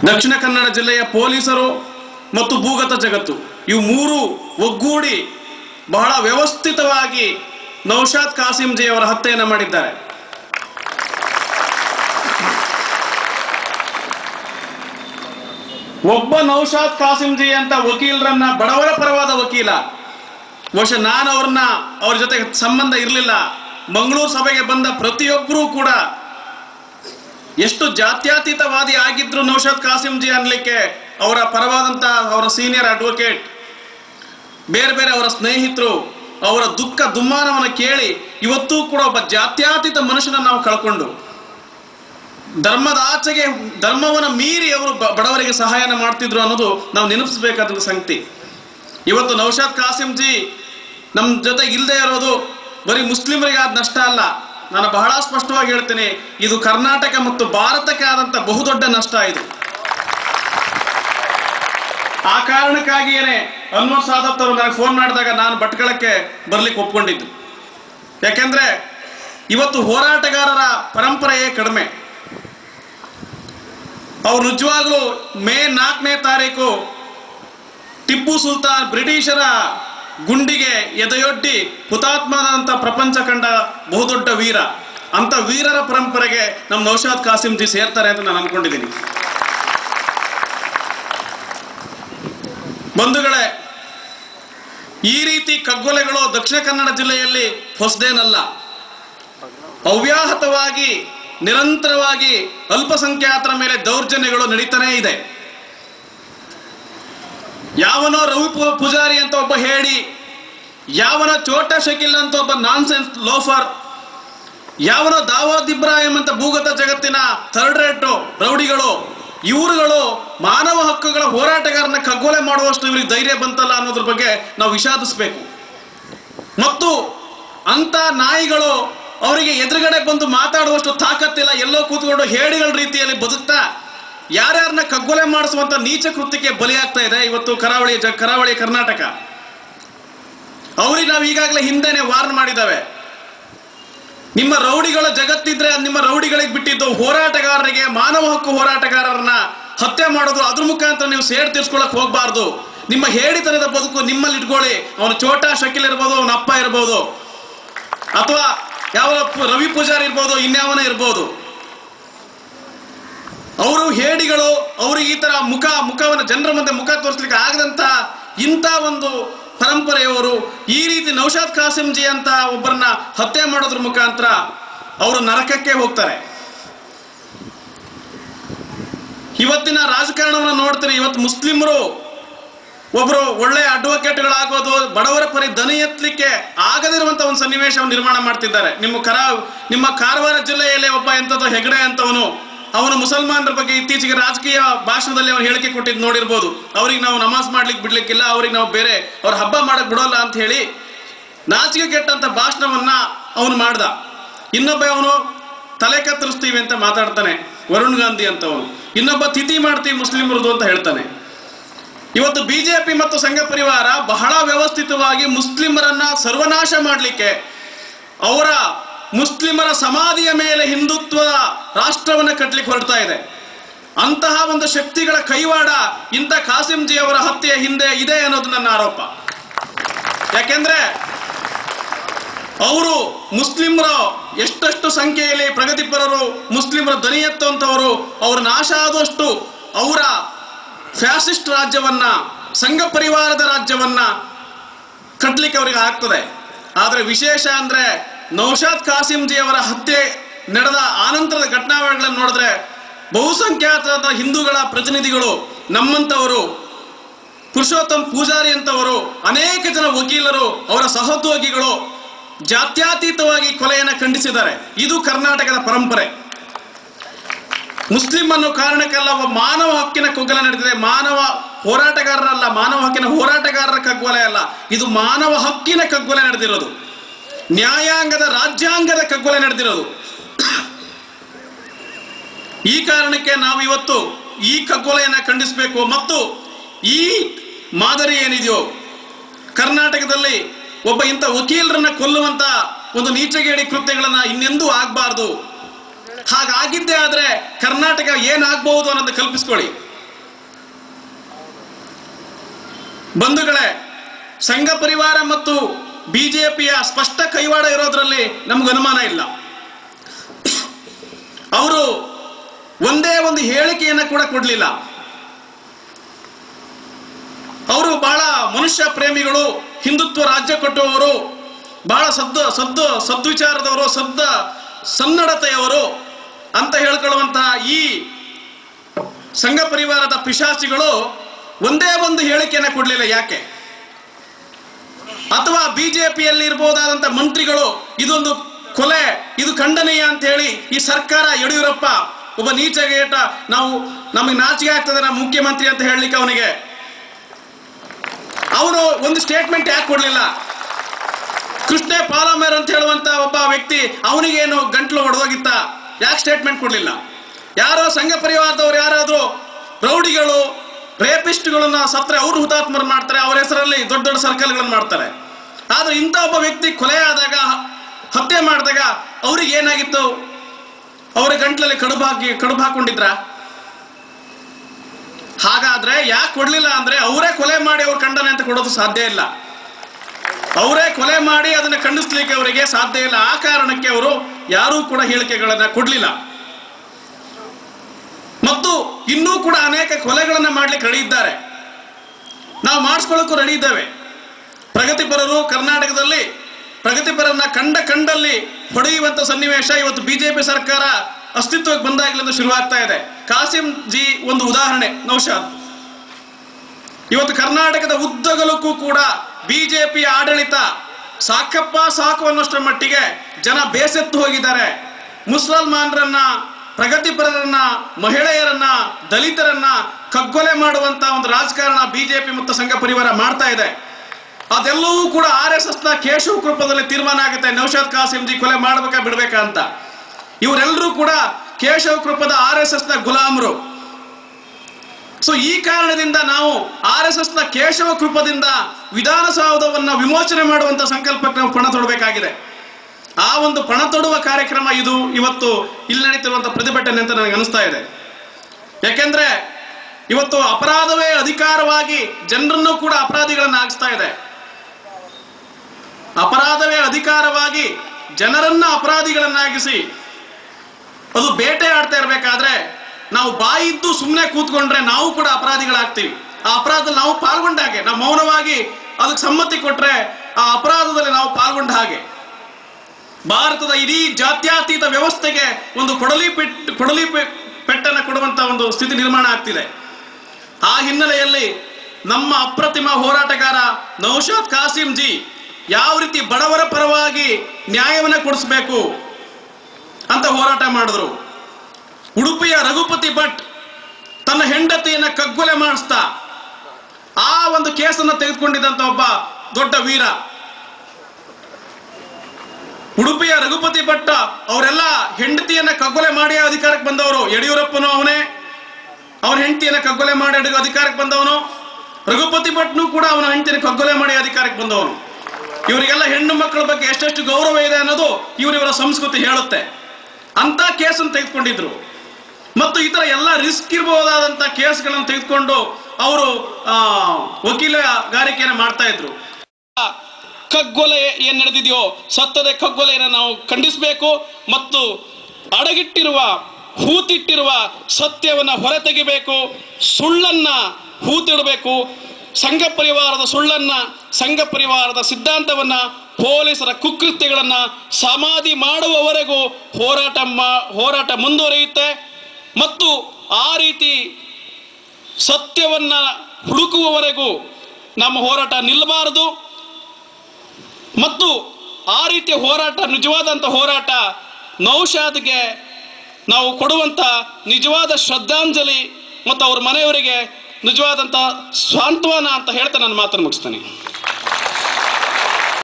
ದಕ್ಷಿಣ ಕನ್ನಡ ಜಿಲ್ಲೆಯ ಪೊಲೀಸರು ಮತ್ತು ಭೂಗತ ಜಗತ್ತು ಇವು ಮೂರು ಒಗ್ಗೂಡಿ ಬಹಳ ವ್ಯವಸ್ಥಿತವಾಗಿ ನೌಶಾದ್ ಕಾಸಿಂಜಿ ಅವರ ಹತ್ಯೆಯನ್ನು ಮಾಡಿದ್ದಾರೆ ಒಬ್ಬ ನೌಶಾದ್ ಕಾಸಿಂಜಿ ಅಂತ ವಕೀಲರನ್ನ ಬಡವರ ಪರವಾದ ವಕೀಲ ಬಹುಶಃ ನಾನು ಅವ್ರನ್ನ ಅವ್ರ ಜೊತೆ ಸಂಬಂಧ ಇರಲಿಲ್ಲ ಮಂಗಳೂರು ಸಭೆಗೆ ಬಂದ ಪ್ರತಿಯೊಬ್ಬರೂ ಕೂಡ ಎಷ್ಟು ಜಾತ್ಯತೀತವಾದಿ ಆಗಿದ್ರು ನೌಶಾದ್ ಕಾಸಿಂಜಿ ಅನ್ಲಿಕ್ಕೆ ಅವರ ಪರವಾದಂತ ಅವರ ಸೀನಿಯರ್ ಅಡ್ವೊಕೇಟ್ ಬೇರೆ ಬೇರೆ ಅವರ ಸ್ನೇಹಿತರು ಅವರ ದುಃಖ ದುಮ್ಮಾನವನ್ನು ಕೇಳಿ ಇವತ್ತೂ ಕೂಡ ಒಬ್ಬ ಜಾತ್ಯತೀತ ಮನುಷ್ಯನ ನಾವು ಕಳ್ಕೊಂಡು ಧರ್ಮದ ಆಚೆಗೆ ಧರ್ಮವನ್ನು ಮೀರಿ ಅವರು ಬ- ಬಡವರಿಗೆ ಸಹಾಯನ ಮಾಡ್ತಿದ್ರು ಅನ್ನೋದು ನಾವು ನೆನಪಿಸಬೇಕಾದ ಸಂಗತಿ ಇವತ್ತು ನೌಶಾದ್ ಕಾಸಿಂಜಿ ನಮ್ಮ ಜೊತೆ ಇಲ್ಲದೆ ಇರೋದು ಬರೀ ಮುಸ್ಲಿಮರಿಗೆ ಆದ ನಷ್ಟ ಅಲ್ಲ ನಾನು ಬಹಳ ಸ್ಪಷ್ಟವಾಗಿ ಹೇಳ್ತೇನೆ ಇದು ಕರ್ನಾಟಕ ಮತ್ತು ಭಾರತಕ್ಕೆ ಆದಂತ ಬಹುದೊಡ್ಡ ನಷ್ಟ ಇದು ಆ ಕಾರಣಕ್ಕಾಗಿಯೇ ಅನ್ವರ್ ಸಾದತ್ ಅವರು ನನಗೆ ಫೋನ್ ಮಾಡಿದಾಗ ನಾನು ಭಟ್ಕಳಕ್ಕೆ ಬರ್ಲಿಕ್ಕೆ ಒಪ್ಕೊಂಡಿದ್ದು ಯಾಕೆಂದ್ರೆ ಇವತ್ತು ಹೋರಾಟಗಾರರ ಪರಂಪರೆಯೇ ಕಡಿಮೆ ಅವ್ರು ನಿಜವಾಗ್ಲೂ ಮೇ ನಾಲ್ಕನೇ ತಾರೀಕು ಟಿಪ್ಪು ಸುಲ್ತಾನ್ ಬ್ರಿಟಿಷರ ಗುಂಡಿಗೆ ಎದೆಯೊಡ್ಡಿ ಹುತಾತ್ಮನಾದಂತ ಪ್ರಪಂಚ ಕಂಡ ಬಹುದೊಡ್ಡ ವೀರ ಅಂತ ವೀರರ ಪರಂಪರೆಗೆ ನಮ್ಮ ನೌಶಾದ್ ಕಾಸಿಂಜಿ ಸೇರ್ತಾರೆ ಅಂತ ನಾನು ಅನ್ಕೊಂಡಿದ್ದೀನಿ ಬಂಧುಗಳೇ ಈ ರೀತಿ ಕಗ್ಗೊಲೆಗಳು ದಕ್ಷಿಣ ಕನ್ನಡ ಜಿಲ್ಲೆಯಲ್ಲಿ ಹೊಸದೇನಲ್ಲ ಅವ್ಯಾಹತವಾಗಿ ನಿರಂತರವಾಗಿ ಅಲ್ಪಸಂಖ್ಯಾತರ ಮೇಲೆ ದೌರ್ಜನ್ಯಗಳು ನಡೀತಾನೇ ಇದೆ ಯಾವನೋ ರವಿ ಪೂ- ಪೂಜಾರಿ ಅಂತ ಒಬ್ಬ ಹೇಳಿ ಯಾವನ ಚೋಟಾ ಶಕೀಲ್ ಅಂತ ಒಬ್ಬ ನಾನ್ಸೆನ್ಸ್ ಲೋಫರ್ ಯಾವನೋ ದಾವೂದ್ ಇಬ್ರಾಹಿಂ ಅಂತ ಭೂಗತ ಜಗತ್ತಿನ ಥರ್ಡ್ ರೇಟು ರೌಡಿಗಳು ಇವರುಗಳು ಮಾನವ ಹಕ್ಕುಗಳ ಹೋರಾಟಗಾರನ ಕಗ್ಗೊಲೆ ಮಾಡುವಷ್ಟು ಇವರಿಗೆ ಧೈರ್ಯ ಬಂತಲ್ಲ ಅನ್ನೋದ್ರ ಬಗ್ಗೆ ನಾವು ವಿಷಾದಿಸಬೇಕು ಮತ್ತು ಅಂತ ನಾಯಿಗಳು ಅವರಿಗೆ ಎದುರುಗಡೆ ಬಂದು ಮಾತಾಡುವಷ್ಟು ತಾಕತ್ತಿಲ್ಲ ಎಲ್ಲೋ ಕೂತ್ಕೊಂಡು ಹೇಡಿಗಳ ರೀತಿಯಲ್ಲಿ ಬದುಕ್ತಾ ಯಾರ್ಯಾರನ್ನ ಕಗ್ಗೊಲೆ ಮಾಡಿಸುವಂತ ನೀಚ ಕೃತ್ಯಕ್ಕೆ ಬಲಿಯಾಗ್ತಾ ಇದೆ ಇವತ್ತು ಕರಾವಳಿ ಜ ಕರಾವಳಿ ಕರ್ನಾಟಕ ಅವ್ರಿಗೆ ನಾವು ಈಗಾಗಲೇ ಹಿಂದೆನೆ ವಾರ್ನ್ ಮಾಡಿದ್ದಾವೆ ನಿಮ್ಮ ರೌಡಿಗಳ ಜಗತ್ತಿದ್ರೆ ಅದ್ ನಿಮ್ಮ ರೌಡಿಗಳಿಗೆ ಬಿಟ್ಟಿದ್ದು ಹೋರಾಟಗಾರರಿಗೆ ಮಾನವ ಹಕ್ಕು ಹೋರಾಟಗಾರರನ್ನ ಹತ್ಯೆ ಮಾಡೋದು ಅದ್ರ ಮುಖಾಂತರ ನೀವು ಸೇಡ್ ತೀರ್ಸ್ಕೊಳಕ್ ಹೋಗ್ಬಾರ್ದು ನಿಮ್ಮ ಹೇಡಿತನದ ಬದುಕು ನಿಮ್ಮಲ್ಲಿ ಇಟ್ಕೊಳ್ಳಿ ಅವನು ಚೋಟಾ ಶಕಿಲ್ ಇರ್ಬೋದು ಅವನ ಅಪ್ಪ ಇರ್ಬೋದು ಅಥವಾ ಯಾವ ಪು- ರವಿ ಪೂಜಾರಿ ಇರ್ಬೋದು ಇನ್ಯಾವನ ಇರ್ಬೋದು ಅವರು ಹೇಡಿಗಳು ಅವ್ರಿಗೆ ಈ ತರ ಮುಖ ಮುಖವನ್ನು ಜನರ ಮುಂದೆ ಮುಖ ತೋರಿಸ್ಲಿಕ್ಕೆ ಆಗದಂತ ಇಂಥ ಒಂದು ಪರಂಪರೆಯವರು ಈ ರೀತಿ ನೌಶಾದ್ ಕಾಸಿಂಜಿ ಅಂತ ಒಬ್ಬರನ್ನ ಹತ್ಯೆ ಮಾಡೋದ್ರ ಮುಖಾಂತರ ಅವರು ನರಕಕ್ಕೆ ಹೋಗ್ತಾರೆ ಇವತ್ತಿನ ರಾಜಕಾರಣವನ್ನು ನೋಡ್ತೀರಿ ಇವತ್ತು ಮುಸ್ಲಿಮರು ಒಬ್ರು ಒಳ್ಳೆ ಅಡ್ವೊಕೇಟ್ಗಳಾಗೋದು ಬಡವರ ಪರಿ ದನಿ ಎತ್ತಲಿಕ್ಕೆ ಆಗದಿರುವಂತ ಒಂದು ಸನ್ನಿವೇಶವನ್ನು ನಿರ್ಮಾಣ ಮಾಡ್ತಿದ್ದಾರೆ ನಿಮ್ಮ ಕರಾ ನಿಮ್ಮ ಕಾರವಾರ ಜಿಲ್ಲೆಯಲ್ಲಿ ಒಬ್ಬ ಎಂತದೋ ಹೆಗಡೆ ಅಂತವನು ಅವನು ಮುಸಲ್ಮಾನರ ಬಗ್ಗೆ ಇತ್ತೀಚೆಗೆ ರಾಜಕೀಯ ಭಾಷಣದಲ್ಲಿ ಅವನು ಹೇಳಿಕೆ ಕೊಟ್ಟಿದ್ದು ನೋಡಿರ್ಬೋದು ಅವ್ರಿಗೆ ನಾವು ನಮಾಜ್ ಮಾಡ್ಲಿಕ್ಕೆ ಬಿಡ್ಲಿಕ್ಕಿಲ್ಲ ಅವ್ರಿಗೆ ನಾವು ಬೇರೆ ಅವ್ರ ಹಬ್ಬ ಮಾಡಕ್ ಬಿಡೋಲ್ಲ ಅಂತ ಹೇಳಿ ನಾಚಿಕೆ ಕೆಟ್ಟಂತ ಭಾಷಣವನ್ನ ಅವನು ಮಾಡ್ದ ಇನ್ನೊಬ್ಬ ಅವನು ತಲೆ ಕತ್ತರಿಸ್ತೀವಿ ಅಂತ ಮಾತಾಡ್ತಾನೆ ವರುಣ್ ಗಾಂಧಿ ಅಂತವನು ಇನ್ನೊಬ್ಬ ತಿಥಿ ಮಾಡ್ತೀವಿ ಮುಸ್ಲಿಮರದು ಅಂತ ಹೇಳ್ತಾನೆ ಇವತ್ತು ಬಿಜೆಪಿ ಮತ್ತು ಸಂಘ ಪರಿವಾರ ಬಹಳ ವ್ಯವಸ್ಥಿತವಾಗಿ ಮುಸ್ಲಿಮರನ್ನ ಸರ್ವನಾಶ ಮಾಡಲಿಕ್ಕೆ ಅವರ ಮುಸ್ಲಿಮರ ಸಮಾಧಿಯ ಮೇಲೆ ಹಿಂದುತ್ವ ರಾಷ್ಟ್ರವನ್ನ ಕಟ್ಟಲಿಕ್ಕೆ ಹೊರಡ್ತಾ ಇದೆ ಅಂತಹ ಒಂದು ಶಕ್ತಿಗಳ ಕೈವಾಡ ಇಂಥ ಕಾಸಿಂಜಿ ಅವರ ಹತ್ಯೆಯ ಹಿಂದೆ ಇದೆ ಅನ್ನೋದು ನನ್ನ ಆರೋಪ ಯಾಕೆಂದ್ರೆ ಅವರು ಮುಸ್ಲಿಮರ ಎಷ್ಟೆಷ್ಟು ಸಂಖ್ಯೆಯಲ್ಲಿ ಪ್ರಗತಿಪರರು ಮುಸ್ಲಿಮರ ಧ್ವನಿ ಎತ್ತುವಂಥವರು ಅವ್ರ ನಾಶ ಆದಷ್ಟು ಅವರ ಫ್ಯಾಸಿಸ್ಟ್ ರಾಜ್ಯವನ್ನ ಸಂಘ ಪರಿವಾರದ ರಾಜ್ಯವನ್ನ ಕಟ್ಟಲಿಕ್ಕೆ ಅವರಿಗೆ ಆಗ್ತದೆ ಆದರೆ ವಿಶೇಷ ಅಂದ್ರೆ ನೌಶಾದ್ ಕಾಸಿಂಜಿ ಅವರ ಹತ್ಯೆ ನಡೆದ ಆನಂತರದ ಘಟನಾವಳಿಗಳನ್ನು ನೋಡಿದ್ರೆ ಬಹುಸಂಖ್ಯಾತ ಹಿಂದೂಗಳ ಪ್ರತಿನಿಧಿಗಳು ನಮ್ಮಂತವರು ಪುರುಷೋತ್ತಮ್ ಪೂಜಾರಿ ಅಂತವರು ಅನೇಕ ಜನ ವಕೀಲರು ಅವರ ಸಹೋದ್ಯೋಗಿಗಳು ಜಾತ್ಯತೀತವಾಗಿ ಕೊಲೆಯನ್ನ ಖಂಡಿಸಿದ್ದಾರೆ ಇದು ಕರ್ನಾಟಕದ ಪರಂಪರೆ ಮುಸ್ಲಿಂ ಅನ್ನೋ ಕಾರಣಕ್ಕಲ್ಲ ಒಬ್ಬ ಮಾನವ ಹಕ್ಕಿನ ಕಗ್ಗೊಲೆ ನಡೆದಿದೆ ಮಾನವ ಹೋರಾಟಗಾರರಲ್ಲ ಮಾನವ ಹಕ್ಕಿನ ಹೋರಾಟಗಾರರ ಕಗ್ಗೊಲೆ ಅಲ್ಲ ಇದು ಮಾನವ ಹಕ್ಕಿನ ಕಗ್ಗೊಲೆ ನಡೆದಿರೋದು ನ್ಯಾಯಾಂಗದ ರಾಜ್ಯಾಂಗದ ಕಗ್ಗೊಲೆ ನಡೆದಿರೋದು ಈ ಕಾರಣಕ್ಕೆ ನಾವು ಇವತ್ತು ಈ ಕಗ್ಗೊಲೆಯನ್ನ ಖಂಡಿಸಬೇಕು ಮತ್ತು ಈ ಮಾದರಿ ಏನಿದೆಯೋ ಕರ್ನಾಟಕದಲ್ಲಿ ಒಬ್ಬ ಇಂಥ ವಕೀಲರನ್ನ ಕೊಲ್ಲುವಂತ ಒಂದು ನೀಚಗೇಡಿ ಕೃತ್ಯಗಳನ್ನ ಇನ್ನೆಂದೂ ಆಗ್ಬಾರ್ದು ಹಾಗಾಗಿದ್ದೇ ಆದ್ರೆ ಕರ್ನಾಟಕ ಏನಾಗಬಹುದು ಅನ್ನೋದು ಕಲ್ಪಿಸ್ಕೊಳ್ಳಿ ಬಂಧುಗಳೇ ಸಂಘ ಪರಿವಾರ ಮತ್ತು ಬಿಜೆಪಿಯ ಸ್ಪಷ್ಟ ಕೈವಾಡ ಇರೋದ್ರಲ್ಲಿ ನಮ್ಗೆ ಅನುಮಾನ ಇಲ್ಲ ಅವರು ಒಂದೇ ಒಂದು ಹೇಳಿಕೆಯನ್ನ ಕೂಡ ಕೊಡಲಿಲ್ಲ ಅವರು ಬಹಳ ಮನುಷ್ಯ ಪ್ರೇಮಿಗಳು ಹಿಂದುತ್ವ ರಾಜ್ಯ ಕಟ್ಟುವವರು ಬಹಳ ಸದ್ದು ಸದ್ದು ಸದ್ವಿಚಾರದವರು ಸದ್ದ ಸನ್ನಡತೆಯವರು ಅಂತ ಹೇಳ್ಕೊಳ್ಳುವಂತಹ ಈ ಸಂಘ ಪರಿವಾರದ ಪಿಶಾಚಿಗಳು ಒಂದೇ ಒಂದು ಹೇಳಿಕೆಯನ್ನ ಕೊಡಲಿಲ್ಲ ಯಾಕೆ ಅಥವಾ ಬಿಜೆಪಿಯಲ್ಲಿ ಇರಬಹುದಾದಂತ ಮಂತ್ರಿಗಳು ಇದೊಂದು ಕೊಲೆ ಇದು ಖಂಡನೀಯ ಅಂತ ಹೇಳಿ ಈ ಸರ್ಕಾರ ಯಡಿಯೂರಪ್ಪ ಒಬ್ಬ ನೀಚಗೇಟ ನಾವು ನಮಗೆ ನಾಚಿಕೆ ಆಗ್ತದೆ ನಮ್ಮ ಮುಖ್ಯಮಂತ್ರಿ ಅಂತ ಹೇಳಲಿಕ್ಕೆ ಅವನಿಗೆ ಅವನು ಒಂದು ಸ್ಟೇಟ್ಮೆಂಟ್ ಯಾಕೆ ಕೊಡ್ಲಿಲ್ಲ ಕೃಷ್ಣ ಪಾಲಮೇರ್ ಅಂತ ಹೇಳುವಂತ ಒಬ್ಬ ವ್ಯಕ್ತಿ ಅವನಿಗೇನು ಗಂಟ್ಲು ಹೊಡೆದೋಗಿತ್ತ ಯಾಕೆ ಸ್ಟೇಟ್ಮೆಂಟ್ ಕೊಡ್ಲಿಲ್ಲ ಯಾರೋ ಸಂಘ ಪರಿವಾರದವ್ರು ಯಾರಾದ್ರೂ ರೌಡಿಗಳು ರೇಪಿಸ್ಟ್ಗಳನ್ನ ಸತ್ರೆ ಅವರು ಹುತಾತ್ಮರು ಮಾಡ್ತಾರೆ ಅವರ ಹೆಸರಲ್ಲಿ ದೊಡ್ಡ ದೊಡ್ಡ ಸರ್ಕಲ್ಗಳನ್ನು ಮಾಡ್ತಾರೆ ಆದ್ರೆ ಇಂಥ ಒಬ್ಬ ವ್ಯಕ್ತಿ ಕೊಲೆ ಆದಾಗ ಹತ್ಯೆ ಮಾಡಿದಾಗ ಅವ್ರಿಗೆ ಏನಾಗಿತ್ತು ಅವರ ಗಂಟ್ಲಲ್ಲಿ ಕಡುಬು ಹಾಕಿ ಕಡುಬು ಹಾಕೊಂಡಿದ್ರ ಹಾಗಾದ್ರೆ ಯಾಕೆ ಕೊಡ್ಲಿಲ್ಲ ಅಂದ್ರೆ ಅವರೇ ಕೊಲೆ ಮಾಡಿ ಅವ್ರ ಖಂಡನೆ ಅಂತ ಕೊಡೋದು ಸಾಧ್ಯ ಇಲ್ಲ ಅವರೇ ಕೊಲೆ ಮಾಡಿ ಅದನ್ನ ಖಂಡಿಸ್ಲಿಕ್ಕೆ ಅವರಿಗೆ ಸಾಧ್ಯ ಇಲ್ಲ ಆ ಕಾರಣಕ್ಕೆ ಅವರು ಯಾರೂ ಕೂಡ ಹೇಳಿಕೆಗಳನ್ನ ಕೊಡ್ಲಿಲ್ಲ ಮತ್ತು ಇನ್ನೂ ಕೂಡ ಅನೇಕ ಕೊಲೆಗಳನ್ನ ಮಾಡ್ಲಿಕ್ಕೆ ರೆಡಿ ಇದ್ದಾರೆ ನಾವು ಮಾಡಿಸ್ಕೊಳ್ಳೋಕ್ಕೂ ರೆಡಿ ಇದ್ದೇವೆ ಪ್ರಗತಿಪರರು ಕರ್ನಾಟಕದಲ್ಲಿ ಪ್ರಗತಿಪರನ್ನ ಕಂಡ ಕಂಡಲ್ಲಿ ಹೊಡೆಯುವಂತ ಸನ್ನಿವೇಶ ಇವತ್ತು ಬಿಜೆಪಿ ಸರ್ಕಾರ ಅಸ್ತಿತ್ವಕ್ಕೆ ಬಂದಾಗಲಿಂದ ಶುರುವಾಗ್ತಾ ಇದೆ ಕಾಸಿಂ ಜಿ ಒಂದು ಉದಾಹರಣೆ ನೌಶಾದ್ ಇವತ್ತು ಕರ್ನಾಟಕದ ಉದ್ದಗಲಕ್ಕೂ ಕೂಡ ಬಿಜೆಪಿ ಆಡಳಿತ ಸಾಕಪ್ಪ ಸಾಕು ಅನ್ನೋಷ್ಟರ ಮಟ್ಟಿಗೆ ಜನ ಬೇಸೆತ್ತು ಹೋಗಿದ್ದಾರೆ ಮುಸಲ್ಮಾನರನ್ನ ಪ್ರಗತಿಪರರನ್ನ ಮಹಿಳೆಯರನ್ನ ದಲಿತರನ್ನ ಕಗ್ಗೊಲೆ ಮಾಡುವಂತ ಒಂದು ರಾಜಕಾರಣ ಬಿಜೆಪಿ ಮತ್ತು ಸಂಘ ಪರಿವಾರ ಮಾಡ್ತಾ ಇದೆ ಅದೆಲ್ಲವೂ ಕೂಡ ಆರ್ ಎಸ್ ಎಸ್ ನ ಕೇಶವ ಕೃಪದಲ್ಲಿ ತೀರ್ಮಾನ ಆಗುತ್ತೆ ನೌಶಾದ್ ಕಾಸಿಂ ಜಿ ಕೊಲೆ ಮಾಡ್ಬೇಕಾ ಬಿಡ್ಬೇಕಾ ಅಂತ ಇವರೆಲ್ಲರೂ ಕೂಡ ಕೇಶವ ಕೃಪದ ಆರ್ ಎಸ್ ಎಸ್ ನ ಗುಲಾಮರು ಸೊ ಈ ಕಾರಣದಿಂದ ನಾವು ಆರ್ ಎಸ್ ಎಸ್ ನ ಕೇಶವ ಕೃಪದಿಂದ ವಿಧಾನಸೌಧವನ್ನ ವಿಮೋಚನೆ ಮಾಡುವಂತ ಸಂಕಲ್ಪಕ್ಕೆ ನಾವು ಪಣ ತೊಡಬೇಕಾಗಿದೆ ಆ ಒಂದು ಪಣ ತೊಡುವ ಕಾರ್ಯಕ್ರಮ ಇದು ಇವತ್ತು ಇಲ್ಲಿ ನಡೀತಿರುವಂತ ಪ್ರತಿಭಟನೆ ಅಂತ ನನಗೆ ಅನಿಸ್ತಾ ಇದೆ ಯಾಕೆಂದ್ರೆ ಇವತ್ತು ಅಪರಾಧವೇ ಅಧಿಕಾರವಾಗಿ ಜನರನ್ನು ಕೂಡ ಅಪರಾಧಿಗಳನ್ನ ಆಗಿಸ್ತಾ ಇದೆ ಅಪರಾಧವೇ ಅಧಿಕಾರವಾಗಿ ಜನರನ್ನ ಅಪರಾಧಿಗಳನ್ನಾಗಿಸಿ ಅದು ಬೇಟೆ ಆಡ್ತಾ ಇರ್ಬೇಕಾದ್ರೆ ನಾವು ಬಾಯಿದ್ದು ಸುಮ್ಮನೆ ಕೂತ್ಕೊಂಡ್ರೆ ನಾವು ಕೂಡ ಅಪರಾಧಿಗಳಾಗ್ತೀವಿ ಆ ಅಪರಾಧದಲ್ಲಿ ನಾವು ಪಾಲ್ಗೊಂಡ ಹಾಗೆ ನಾವು ಮೌನವಾಗಿ ಅದಕ್ಕೆ ಸಮ್ಮತಿ ಕೊಟ್ರೆ ಆ ಅಪರಾಧದಲ್ಲಿ ನಾವು ಪಾಲ್ಗೊಂಡ ಹಾಗೆ ಭಾರತದ ಇಡೀ ಜಾತ್ಯತೀತ ವ್ಯವಸ್ಥೆಗೆ ಒಂದು ಕೊಡಲಿ ಪೆಟ್ಟು ಕೊಡಲಿ ಪೆ- ಪೆಟ್ಟನ್ನ ಕೊಡುವಂತ ಒಂದು ಸ್ಥಿತಿ ನಿರ್ಮಾಣ ಆಗ್ತಿದೆ ಆ ಹಿನ್ನೆಲೆಯಲ್ಲಿ ನಮ್ಮ ಅಪ್ರತಿಮ ಹೋರಾಟಗಾರ ನೌಶಾದ್ ಕಾಸಿಂ ಜಿ ಯಾವ ರೀತಿ ಬಡವರ ಪರವಾಗಿ ನ್ಯಾಯವನ್ನ ಕೊಡಿಸ್ಬೇಕು ಅಂತ ಹೋರಾಟ ಮಾಡಿದ್ರು ಉಡುಪಿಯ ರಘುಪತಿ ಭಟ್ ತನ್ನ ಹೆಂಡತಿಯನ್ನ ಕಗ್ಗೊಲೆ ಮಾಡಿಸ್ತಾ ಆ ಒಂದು ಕೇಸನ್ನ ತೆಗೆದುಕೊಂಡಿದ್ದಂತ ಒಬ್ಬ ದೊಡ್ಡ ವೀರ ಉಡುಪಿಯ ರಘುಪತಿ ಭಟ್ಟ ಅವರೆಲ್ಲ ಹೆಂಡತಿಯನ್ನ ಕಗ್ಗೊಲೆ ಮಾಡಿ ಅಧಿಕಾರಕ್ಕೆ ಬಂದವರು ಯಡಿಯೂರಪ್ಪನು ಅವನೇ ಅವನ ಹೆಂಡತಿಯನ್ನ ಕಗ್ಗೊಲೆ ಮಾಡಿ ಅಡಿ- ಅಧಿಕಾರಕ್ಕೆ ಬಂದವನು ರಘುಪತಿ ಭಟ್ನು ಕೂಡ ಅವನ ಹೆಂಡತಿನ ಕಗ್ಗೊಲೆ ಮಾಡಿ ಅಧಿಕಾರಕ್ಕೆ ಬಂದವನು ಇವರಿಗೆಲ್ಲ ಹೆಣ್ಣು ಮಕ್ಕಳ ಬಗ್ಗೆ ಎಷ್ಟೆಷ್ಟು ಗೌರವ ಇದೆ ಅನ್ನೋದು ಇವರಿವರ ಸಂಸ್ಕೃತಿ ಹೇಳುತ್ತೆ ಅಂತ ಕೇಸನ್ನು ತೆಗೆದುಕೊಂಡಿದ್ರು ಮತ್ತು ಈ ತರ ಎಲ್ಲ ರಿಸ್ಕ್ ಇರಬಹುದಾದಂತ ಕೇಸ್ಗಳನ್ನು ತೆಗೆದುಕೊಂಡು ಅವರು ಆ, ವಕೀಲಗಾರಿಕೆಯನ್ನು ಮಾಡ್ತಾ ಇದ್ರು ಕಗ್ಗೊಲೆ ಏನ್ ನಡೆದಿದೆಯೋ ಸತ್ತದ ಕಗ್ಗೊಲೆಯನ್ನು ನಾವು ಖಂಡಿಸಬೇಕು ಮತ್ತು ಅಡಗಿಟ್ಟಿರುವ ಹೂತಿಟ್ಟಿರುವ ಸತ್ಯವನ್ನ ಹೊರತೆಗಿಬೇಕು ಸುಳ್ಳನ್ನ ಹೂತಿಡಬೇಕು ಸಂಘ ಪರಿವಾರದ ಸುಳ್ಳನ್ನ ಸಂಘ ಪರಿವಾರದ ಸಿದ್ಧಾಂತವನ್ನ ಪೊಲೀಸರ ಕುಕೃತ್ಯಗಳನ್ನ ಸಮಾಧಿ ಮಾಡುವವರೆಗೂ ಹೋರಾಟ ಮಾ- ಹೋರಾಟ ಮುಂದುವರಿಯುತ್ತೆ ಮತ್ತು ಆ ರೀತಿ ಸತ್ಯವನ್ನ ಹುಡುಕುವವರೆಗೂ ನಮ್ಮ ಹೋರಾಟ ನಿಲ್ಲಬಾರದು ಮತ್ತು ಆ ರೀತಿಯ ಹೋರಾಟ ನಿಜವಾದಂಥ ಹೋರಾಟ ನೌಶಾದ್ಗೆ ನಾವು ಕೊಡುವಂಥ ನಿಜವಾದ ಶ್ರದ್ಧಾಂಜಲಿ ಮತ್ತು ಅವ್ರ ಮನೆಯವರಿಗೆ ನಿಜವಾದಂಥ ಸಾಂತ್ವನ ಅಂತ ಹೇಳ್ತಾ ನಾನು ಮಾತನ್ನು ಮುಗಿಸ್ತೇನೆ